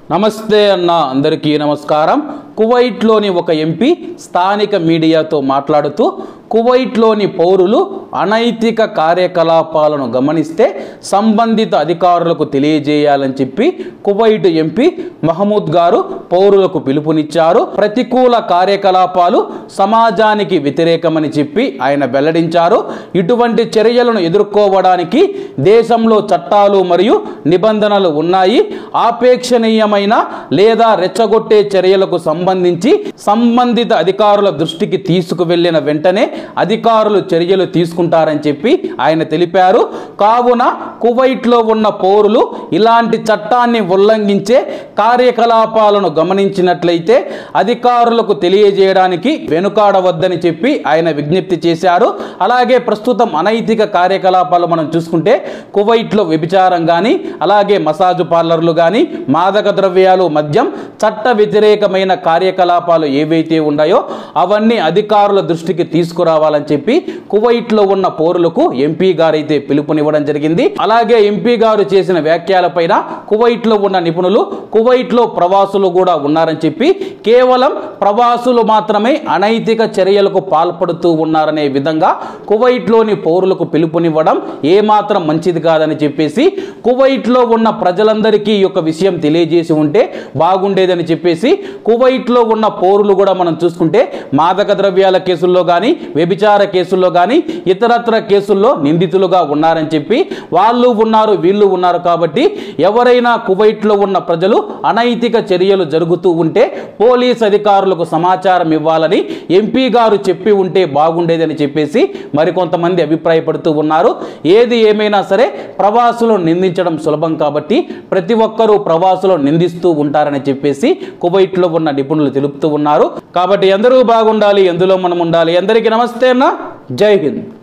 నమస్తే అన్న అందరికీ నమస్కారం కువైట్లోని ఒక ఎంపీ స్థానిక మీడియాతో మాట్లాడుతూ కువైట్లోని పౌరులు అనైతిక కార్యకలాపాలను గమనిస్తే సంబంధిత అధికారులకు తెలియజేయాలని చెప్పి కువైట్ ఎంపీ మహమూద్ గారు పౌరులకు పిలుపునిచ్చారు ప్రతికూల కార్యకలాపాలు సమాజానికి వ్యతిరేకమని చెప్పి ఆయన వెల్లడించారు ఇటువంటి చర్యలను ఎదుర్కోవడానికి దేశంలో చట్టాలు మరియు నిబంధనలు ఉన్నాయి ఆపేక్షణీయమైన లేదా రెచ్చగొట్టే చర్యలకు సంబంధించి సంబంధిత అధికారుల దృష్టికి తీసుకువెళ్లిన వెంటనే అధికారులు చర్యలు తీసుకుంటారని చెప్పి ఆయన తెలిపారు కావున కువైట్లో ఉన్న పౌరులు ఇలాంటి చట్టాన్ని ఉల్లంఘించే కార్యకలాపాలను గమనించినట్లయితే అధికారులకు తెలియజేయడానికి వెనుకాడవద్దని చెప్పి ఆయన విజ్ఞప్తి చేశారు అలాగే ప్రస్తుతం అనైతిక కార్యకలాపాలు మనం చూసుకుంటే కువైట్లో వ్యభిచారం కానీ అలాగే మసాజు పార్లర్లు కానీ మాదక ద్రవ్యాలు మద్యం చట్ట వ్యతిరేకమైన కార్యకలాపాలు ఏవైతే ఉన్నాయో అవన్నీ అధికారుల దృష్టికి తీసుకురావాలని చెప్పి కువైట్లో ఉన్న పౌరులకు ఎంపీ గారు అయితే పిలుపునివ్వడం జరిగింది అలాగే ఎంపీ గారు చేసిన వ్యాఖ్యలపైన కువైట్లో ఉన్న నిపుణులు కువైట్లో ప్రవాసులు కూడా ఉన్నారని చెప్పి కేవలం ప్రవాసులు మాత్రమే అనైతిక చర్యలకు పాల్పడుతూ ఉన్నారనే విధంగా కువైట్లోని పౌరులకు పిలుపునివ్వడం ఏమాత్రం మంచిది కాదని చెప్పేసి కువైట్లో ఉన్న ప్రజలందరికీ ఈ యొక్క విషయం తెలియజేసి ఉంటే బాగుండేదని చెప్పేసి కువైట్లో ఉన్న పౌరులు కూడా మనం చూసుకుంటే మాదక ద్రవ్యాల కేసుల్లో కానీ వ్యభిచార కేసుల్లో కానీ ఇతరత్ర కేసుల్లో నిందితులుగా ఉన్నారని చెప్పి వాళ్ళు ఉన్నారు వీళ్ళు ఉన్నారు కాబట్టి ఎవరైనా కువైట్లో ఉన్న ప్రజలు అనైతిక చర్యలు జరుగుతూ ఉంటే పోలీస్ అధికారులకు సమాచారం ఇవ్వాలని ఎంపీ గారు చెప్పి ఉంటే బాగుండేదని చెప్పేసి మరికొంతమంది అభిప్రాయపడుతూ ఉన్నారు ఏది ఏమైనా సరే ప్రవాసులను నిందించడం సులభం కాబట్టి ప్రతి ఒక్కరూ ప్రవాసులు నిందిస్తూ ఉంటారని చెప్పేసి కువైట్లో ఉన్న నిపుణులు తెలుపుతూ ఉన్నారు కాబట్టి అందరూ బాగుండాలి ఎందులో మనం ఉండాలి అందరికీ నమస్తే అన్న జై హింద్